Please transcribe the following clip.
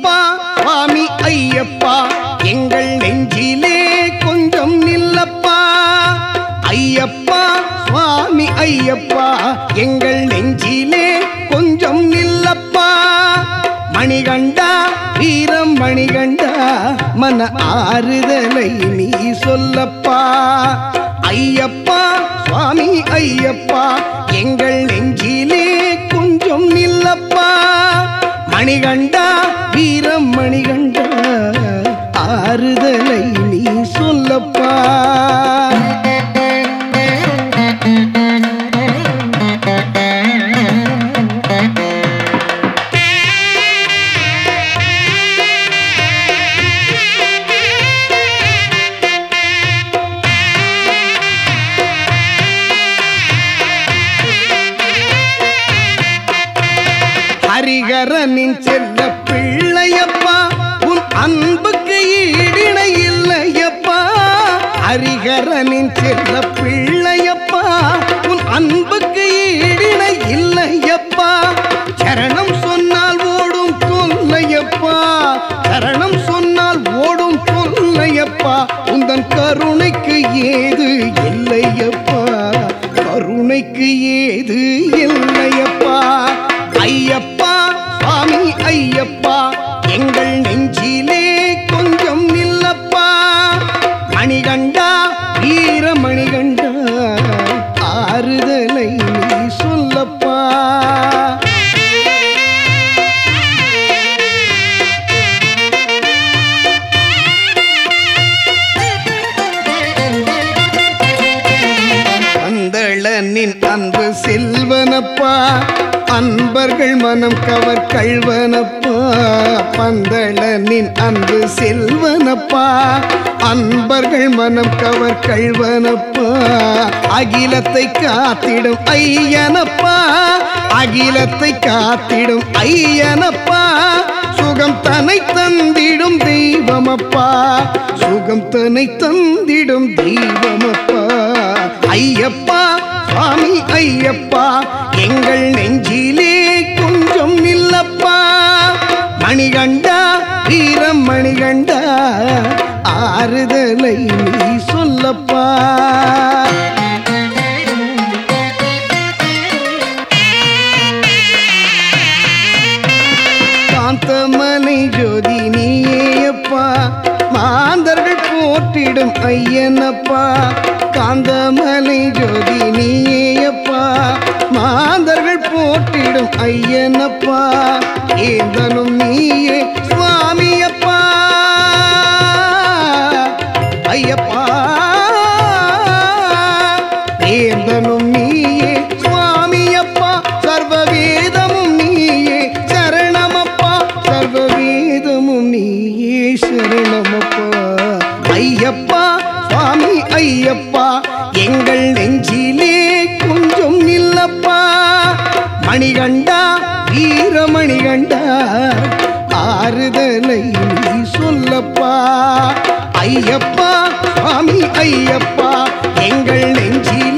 ஐயப்பா சுவாமி ஐயப்பா எங்கள் நெஞ்சிலே கொஞ்சம் நில்லப்பா ஐயப்பா சுவாமி ஐயப்பா எங்கள் நெஞ்சிலே கொஞ்சம் நில்லப்பா மணிகண்டா வீரம் மணிகண்டா மன ஆறுதலை நீ சொல்லப்பா ஐயப்பா சுவாமி ஐயப்பா எங்கள் நெஞ்சிலே கொஞ்சம் நில்லப்பா மணிகண்டா வீரம் மணிகண்டா ஆறுதலை நீ சொல்லப்பா ஹரிகரனின் செல்ல பிள்ளையப்பா உன் அன்புக்கு ஈடிணை இல்லையப்பா ஹரிகரனின் செல்ல பிள்ளையப்பா உன் அன்புக்கு ஈடிணை இல்லையப்பா சரணம் சொன்னால் ஓடும் தொல்லையப்பா சரணம் சொன்னால் ஓடும் தொல்லையப்பா உந்தன் கருணைக்கு ஏது இல்லையப்பா கருணைக்கு ஏது இல்லையப்பா ஐயப்பா சுவாமி ஐயப்பா எங்கள் நெஞ்சிலே கொஞ்சம் நில்லப்பா மணிகண்டா வீர மணிகண்டா ஆறுதலை நீ சொல்லப்பா பந்தளனின் அன்பு செல்வனப்பா அன்பர்கள் மனம் கவர் கழ்வனப்பா பந்தளனின் அன்பு செல்வனப்பா அன்பர்கள் மனம் கவர் கழ்வனப்பா அகிலத்தை காத்திடும் ஐயனப்பா அகிலத்தை காத்திடும் ஐயனப்பா சுகம் தனை தந்திடும் தெய்வமப்பா சுகம் தனை தந்திடும் தெய்வமப்பா ஐயப்பா சுவாமி ஐயப்பா எங்கள் நெஞ்சிலே கொஞ்சம் நில்லப்பா மணிகண்டா வீரம் மணிகண்டா ஆறுதலை நீ சொல்லப்பா காந்தமலை ஜோதி நீயப்பா மாந்தர்கள் போற்றிடும் ஐயனப்பா காந்தமலை ஜோதி நீயப்பா மாந்தர்கள் போற்றிடும் ஐயனப்பா ஏந்தனும் நீயே சுவாமியப்பா ஐயப்பா ஏந்தனும் நீயே சுவாமியப்பா சர்வவேதமும் நீயே சரணமப்பா சர்வவேதமும் நீயே சரணமப்பா ஐயப்பா சுவாமி ஐயப்பா எங்கள் நெஞ்சிலே கொஞ்சம் நில்லப்பா மணிகண்டா வீரமணிகண்டா ஆறுதலை நீ சொல்லப்பா ஐயப்பா சுவாமி ஐயப்பா எங்கள் நெஞ்சிலே